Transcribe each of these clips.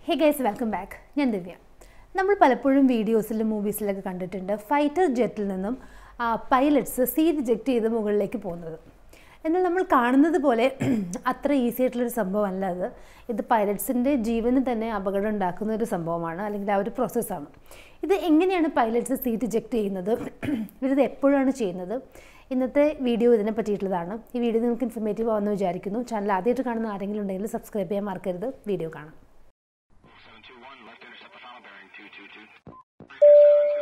Hey guys welcome back ഞാൻ ദിവ്യ നമ്മൾ പലപ്പോഴും വീഡിയോസിലും മൂവീസിലൊക്കെ കണ്ടിട്ടുണ്ട് ഫൈറ്റർ ജെറ്റിൽ നിന്നും പൈലറ്റ്സ് സീ റിജക്റ്റ് ചെയ്ത് മുകളിലേക്ക് പോകുന്നത് എന്നാൽ നമ്മൾ കാണുന്നത് പോലെ അത്ര ഈസി ആയിട്ടുള്ളൊരു സംഭവമല്ല അത് ഇത് പൈലറ്റ്സിൻ്റെ ജീവന് തന്നെ അപകടം ഉണ്ടാക്കുന്ന ഒരു സംഭവമാണ് അല്ലെങ്കിൽ ആ ഒരു പ്രോസസ്സാണ് ഇത് എങ്ങനെയാണ് പൈലറ്റ്സ് സീറ്റ് റിജക്റ്റ് ചെയ്യുന്നത് ഇവരിത് എപ്പോഴാണ് ചെയ്യുന്നത് ഇന്നത്തെ വീഡിയോ ഇതിനെ പറ്റിയിട്ടുള്ളതാണ് ഈ വീഡിയോ നിങ്ങൾക്ക് ഇൻഫർമേറ്റീവ് ആവുമെന്ന് വിചാരിക്കുന്നു ചാനൽ ആദ്യമായിട്ട് കാണുന്ന ആരെങ്കിലും ഉണ്ടെങ്കിൽ സബ്സ്ക്രൈബ് ചെയ്യാൻ മറക്കരുത് വീഡിയോ കാണാം 721, left intercept the final bearing 222. 367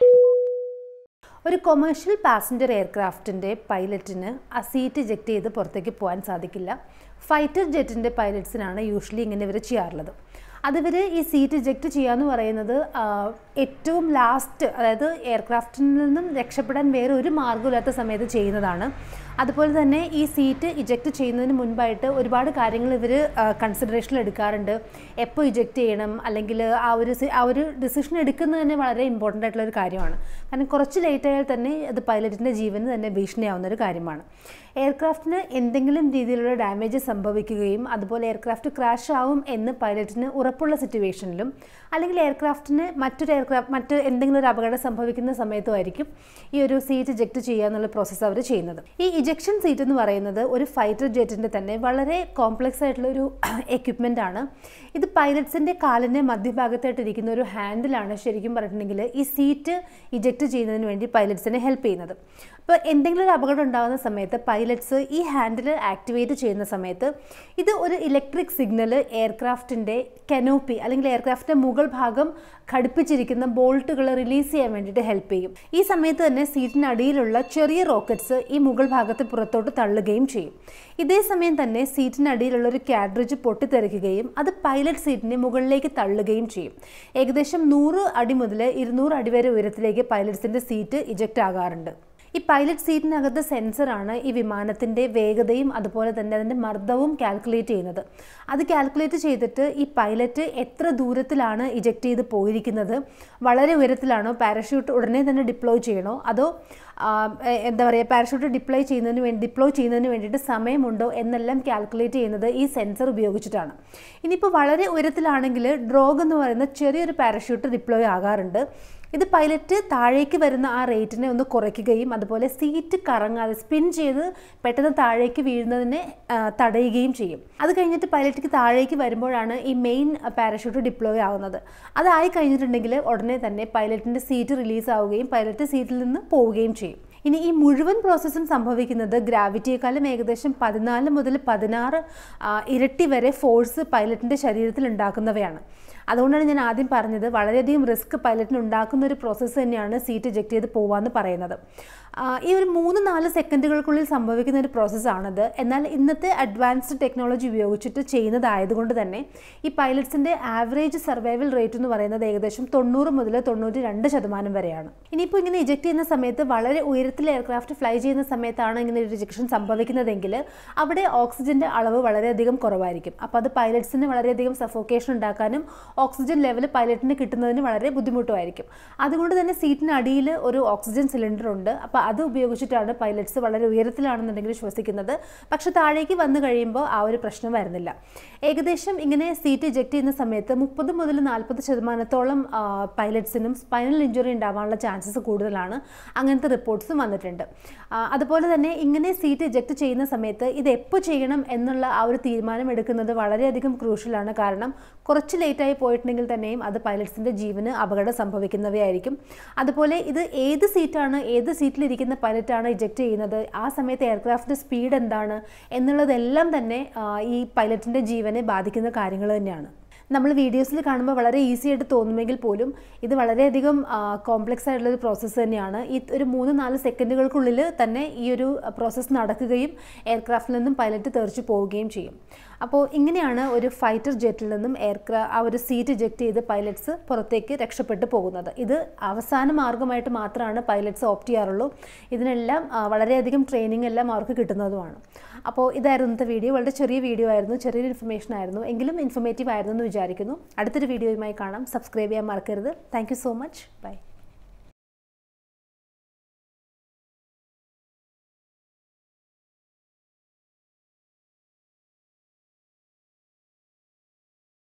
miles. ഒരു കൊമേഴ്ഷ്യൽ പാസഞ്ചർ എയർക്രാഫ്റ്റിൻ്റെ പൈലറ്റിന് ആ സീറ്റ് ജെക്റ്റ് ചെയ്ത് പുറത്തേക്ക് പോകാൻ സാധിക്കില്ല ഫൈറ്റർ ജെറ്റിൻ്റെ പൈലറ്റ്സിനാണ് യൂഷ്വലി ഇങ്ങനെ ഇവർ ചെയ്യാറുള്ളത് അതിവർ ഈ സീറ്റ് ജെക്റ്റ് ചെയ്യാന്ന് പറയുന്നത് ആ, ഏറ്റവും ലാസ്റ്റ് അതായത് എയർക്രാഫ്റ്റിൽ നിന്നും രക്ഷപ്പെടാൻ വേറെ ഒരു മാർഗ്ഗമില്ലാത്ത സമയത്ത് ചെയ്യുന്നതാണ് അതുപോലെ തന്നെ ഈ സീറ്റ് ഇജക്റ്റ് ചെയ്യുന്നതിന് മുൻപായിട്ട് ഒരുപാട് കാര്യങ്ങൾ ഇവർ കൺസിഡറേഷനിൽ എടുക്കാറുണ്ട് എപ്പോൾ ഇജക്റ്റ് ചെയ്യണം അല്ലെങ്കിൽ ആ ഒരു സി- ആ ഒരു ഡിസിഷൻ എടുക്കുന്നത് തന്നെ വളരെ ഇമ്പോർട്ടൻ്റ് ആയിട്ടുള്ള ഒരു കാര്യമാണ് കാരണം കുറച്ച് ലേറ്റ് ആയാൽ തന്നെ അത് പൈലറ്റിൻ്റെ ജീവന് തന്നെ ഭീഷണിയാവുന്ന ഒരു കാര്യമാണ് എയർക്രാഫ്റ്റിന് എന്തെങ്കിലും രീതിയിലുള്ള ഡാമേജ് സംഭവിക്കുകയും അതുപോലെ എയർക്രാഫ്റ്റ് ക്രാഷ് ആവും എന്ന് പൈലറ്റിന് ഉറപ്പുള്ള സിറ്റുവേഷനിലും അല്ലെങ്കിൽ എയർക്രാഫ്റ്റിന് മറ്റൊരു എയർക്രാഫ്റ്റ് മറ്റ് എന്തെങ്കിലും ഒരു അപകടം സംഭവിക്കുന്ന സമയത്തുമായിരിക്കും ഈ ഒരു സീറ്റ് ഇജക്റ്റ് ചെയ്യുക എന്നുള്ള പ്രോസസ്സ് അവർ ചെയ്യുന്നത് ഈ ഇജക്ഷൻ സീറ്റ് എന്ന് പറയുന്നത് ഒരു ഫൈറ്റർ ജെറ്റിൻ്റെ തന്നെ വളരെ കോംപ്ലക്സ് ആയിട്ടുള്ള ഒരു എക്യുപ്മെൻ്റ് ആണ് ഇത് പൈലറ്റ്സിൻ്റെ കാലിൻ്റെ മധ്യഭാഗത്തായിട്ട് ഇരിക്കുന്ന ഒരു ഹാൻഡിലാണ് ശരിക്കും പറഞ്ഞിട്ടുണ്ടെങ്കിൽ ഈ സീറ്റ് ഇജക്റ്റ് ചെയ്യുന്നതിന് വേണ്ടി പൈലറ്റ്സിനെ ഹെൽപ്പ് ചെയ്യുന്നത് അപ്പോൾ എന്തെങ്കിലും ഒരു അപകടം ഉണ്ടാകുന്ന സമയത്ത് പൈലറ്റ്സ് ഈ ഹാൻഡിൽ ആക്ടിവേറ്റ് ചെയ്യുന്ന സമയത്ത് ഇത് ഒരു ഇലക്ട്രിക് സിഗ്നൽ എയർക്രാഫ്റ്റിൻ്റെ കനോപ്പി അല്ലെങ്കിൽ എയർക്രാഫ്റ്റിൻ്റെ മുകൾ ഭാഗം ഘടിപ്പിച്ചിരിക്കുന്ന ബോൾട്ടുകൾ റിലീസ് ചെയ്യാൻ വേണ്ടിയിട്ട് ഹെൽപ്പ് ചെയ്യും ഈ സമയത്ത് തന്നെ സീറ്റിനടിയിലുള്ള ചെറിയ റോക്കറ്റ്സ് ഈ മുകൾ ഭാഗത്ത് പുറത്തോട്ട് തള്ളുകയും ചെയ്യും ഇതേ സമയം തന്നെ സീറ്റിനടിയിലുള്ള ഒരു കാഡ്രിഡ്ജ് പൊട്ടിത്തെറിക്കുകയും അത് പൈലറ്റ് സീറ്റിനെ മുകളിലേക്ക് തള്ളുകയും ചെയ്യും ഏകദേശം നൂറ് അടി മുതൽ ഇരുന്നൂറ് അടി വരെ ഉയരത്തിലേക്ക് പൈലറ്റ്സിൻ്റെ സീറ്റ് ഇജക്റ്റ് ആകാറുണ്ട് ഈ പൈലറ്റ് സീറ്റിനകത്ത് സെൻസറാണ് ഈ വിമാനത്തിൻ്റെ വേഗതയും അതുപോലെ തന്നെ അതിൻ്റെ മർദ്ദവും കാൽക്കുലേറ്റ് ചെയ്യുന്നത് അത് കാൽക്കുലേറ്റ് ചെയ്തിട്ട് ഈ പൈലറ്റ് എത്ര ദൂരത്തിലാണ് ഇജക്റ്റ് ചെയ്ത് പോയിരിക്കുന്നത് വളരെ ഉയരത്തിലാണോ പാരഷ്യൂട്ട് ഉടനെ തന്നെ ഡിപ്ലോയ് ചെയ്യണോ അതോ ആ, എ- എന്താ പറയുക പാരഷൂട്ട് ഡിപ്ലോയ് ചെയ്യുന്നതിന് വേണ്ടി ഡിപ്ലോയ് ചെയ്യുന്നതിന് വേണ്ടിയിട്ട് സമയമുണ്ടോ എന്നെല്ലാം കാൽക്കുലേറ്റ് ചെയ്യുന്നത് ഈ സെൻസർ ഉപയോഗിച്ചിട്ടാണ് ഇനിയിപ്പോൾ വളരെ ഉയരത്തിലാണെങ്കിൽ ഡ്രോഗ് എന്ന് പറയുന്ന ചെറിയൊരു പാരഷ്യൂട്ട് ഡിപ്ലോയ് ആകാറുണ്ട് ഇത് പൈലറ്റ് താഴേക്ക് വരുന്ന ആ റേറ്റിനെ ഒന്ന് കുറയ്ക്കുകയും അതുപോലെ സീറ്റ് കറങ്ങാതെ സ്പിൻ ചെയ്ത് പെട്ടെന്ന് താഴേക്ക് വീഴുന്നതിനെ ആ, തടയുകയും ചെയ്യും അത് കഴിഞ്ഞിട്ട് പൈലറ്റിക്ക് താഴേക്ക് വരുമ്പോഴാണ് ഈ മെയിൻ പാരഷൂട്ട് ഡിപ്ലോയ് ആവുന്നത് അതായി കഴിഞ്ഞിട്ടുണ്ടെങ്കിൽ ഉടനെ തന്നെ പൈലറ്റിൻ്റെ സീറ്റ് റിലീസ് ആവുകയും പൈലറ്റ് സീറ്റിൽ നിന്ന് പോവുകയും ചെയ്യും ഇനി ഈ മുഴുവൻ പ്രോസസ്സും സംഭവിക്കുന്നത് ഗ്രാവിറ്റിയെക്കാളും ഏകദേശം പതിനാല് മുതൽ പതിനാറ് ആ, ഇരട്ടി വരെ ഫോഴ്സ് പൈലറ്റിൻ്റെ ശരീരത്തിൽ ഉണ്ടാക്കുന്നവയാണ് അതുകൊണ്ടാണ് ഞാൻ ആദ്യം പറഞ്ഞത് വളരെയധികം റിസ്ക് പൈലറ്റിന് ഉണ്ടാക്കുന്ന ഒരു പ്രോസസ്സ് തന്നെയാണ് സീറ്റ് എജക്റ്റ് ചെയ്ത് പോവാന്ന് പറയുന്നത് ആ, ഈ ഒരു മൂന്ന് നാല് സെക്കൻഡുകൾക്കുള്ളിൽ സംഭവിക്കുന്ന ഒരു പ്രോസസ്സാണിത് എന്നാൽ ഇന്നത്തെ അഡ്വാൻസ്ഡ് ടെക്നോളജി ഉപയോഗിച്ചിട്ട് ചെയ്യുന്നതായതുകൊണ്ട് തന്നെ ഈ പൈലറ്റ്സിൻ്റെ ആവറേജ് സർവൈവൽ റേറ്റ് എന്ന് പറയുന്നത് ഏകദേശം തൊണ്ണൂറ് മുതൽ തൊണ്ണൂറ്റി രണ്ട് ശതമാനം വരെയാണ് ഇനിയിപ്പോൾ ഇങ്ങനെ ഇജക്റ്റ് ചെയ്യുന്ന സമയത്ത് വളരെ ഉയരത്തിൽ എയർക്രാഫ്റ്റ് ഫ്ലൈ ചെയ്യുന്ന സമയത്താണ് ഇങ്ങനെ ഒരു റിജക്ഷൻ സംഭവിക്കുന്നതെങ്കിൽ അവിടെ ഓക്സിജൻ്റെ അളവ് വളരെയധികം കുറവായിരിക്കും അപ്പോൾ അത് പൈലറ്റ്സിന് വളരെയധികം സഫോക്കേഷൻ ഉണ്ടാക്കാനും ഓക്സിജൻ ലെവൽ പൈലറ്റിന് കിട്ടുന്നതിന് വളരെ ബുദ്ധിമുട്ടുമായിരിക്കും അതുകൊണ്ട് തന്നെ സീറ്റിനടിയിൽ ഒരു ഓക്സിജൻ സിലിണ്ടർ ഉണ്ട് അപ്പോൾ അത് ഉപയോഗിച്ചിട്ടാണ് പൈലറ്റ്സ് വളരെ ഉയരത്തിലാണെന്നുണ്ടെങ്കിൽ ശ്വസിക്കുന്നത് പക്ഷെ താഴേക്ക് വന്നു കഴിയുമ്പോൾ ആ ഒരു പ്രശ്നം വരുന്നില്ല ഏകദേശം ഇങ്ങനെ സീറ്റ് ഇജക്റ്റ് ചെയ്യുന്ന സമയത്ത് മുപ്പത് മുതൽ നാൽപ്പത് ശതമാനത്തോളം പൈലറ്റ്സിനും സ്പൈനൽ ഇഞ്ചുറി ഉണ്ടാവാനുള്ള ചാൻസസ് കൂടുതലാണ് അങ്ങനത്തെ റിപ്പോർട്ട്സും വന്നിട്ടുണ്ട് ആ, അതുപോലെ തന്നെ ഇങ്ങനെ സീറ്റ് ഇജക്റ്റ് ചെയ്യുന്ന സമയത്ത് ഇത് എപ്പോൾ ചെയ്യണം എന്നുള്ള ആ ഒരു തീരുമാനം എടുക്കുന്നത് വളരെയധികം ക്രൂഷ്യലാണ് കാരണം കുറച്ച് ലേറ്റായി പോയിട്ടുണ്ടെങ്കിൽ തന്നെയും അത് പൈലറ്റ്സിൻ്റെ ജീവന് അപകടം സംഭവിക്കുന്നവയായിരിക്കും അതുപോലെ ഇത് ഏത് സീറ്റാണ് ഏത് സീറ്റിലിരിക്കുന്ന പൈലറ്റാണ് ഇജക്റ്റ് ചെയ്യുന്നത് ആ സമയത്ത് എയർക്രാഫ്റ്റിൻ്റെ സ്പീഡ് എന്താണ് എന്നുള്ളതെല്ലാം തന്നെ ആ, ഈ പൈലറ്റിൻ്റെ ജീവനെ ബാധിക്കുന്ന കാര്യങ്ങൾ തന്നെയാണ് നമ്മൾ വീഡിയോസിൽ കാണുമ്പോൾ വളരെ ഈസി ആയിട്ട് തോന്നുമെങ്കിൽ പോലും ഇത് വളരെയധികം കോംപ്ലക്സ് ആയിട്ടുള്ള ഒരു പ്രോസസ്സ് തന്നെയാണ് ഈ ഒരു മൂന്ന് നാല് സെക്കൻഡുകൾക്കുള്ളിൽ തന്നെ ഈ ഒരു പ്രോസസ്സ് നടക്കുകയും എയർക്രാഫ്റ്റിൽ നിന്നും പൈലറ്റ് തെറിച്ചു പോവുകയും ചെയ്യും അപ്പോൾ ഇങ്ങനെയാണ് ഒരു ഫൈറ്റർ ജെറ്റിൽ നിന്നും എയർക്രാ ആ ഒരു സീറ്റ് ജെക്റ്റ് ചെയ്ത് പൈലറ്റ്സ് പുറത്തേക്ക് രക്ഷപ്പെട്ടു പോകുന്നത് ഇത് അവസാന മാർഗമായിട്ട് മാത്രമാണ് പൈലറ്റ്സ് ഓപ്റ്റ് ചെയ്യാറുള്ളൂ ഇതിനെല്ലാം ആ, വളരെയധികം ട്രെയിനിങ് എല്ലാം അവർക്ക് കിട്ടുന്നതുമാണ് അപ്പോൾ ഇതായിരുന്നു ഇന്നത്തെ വീഡിയോ വളരെ ചെറിയ വീഡിയോ ആയിരുന്നു ചെറിയൊരു ഇൻഫർമേഷൻ ആയിരുന്നു എങ്കിലും ഇൻഫർമേറ്റീവ് ആയിരുന്നു എന്ന് വിചാരിക്കുന്നു അടുത്തൊരു വീഡിയോയുമായി കാണാം സബ്സ്ക്രൈബ് ചെയ്യാൻ മറക്കരുത് താങ്ക് സോ മച്ച് ബൈ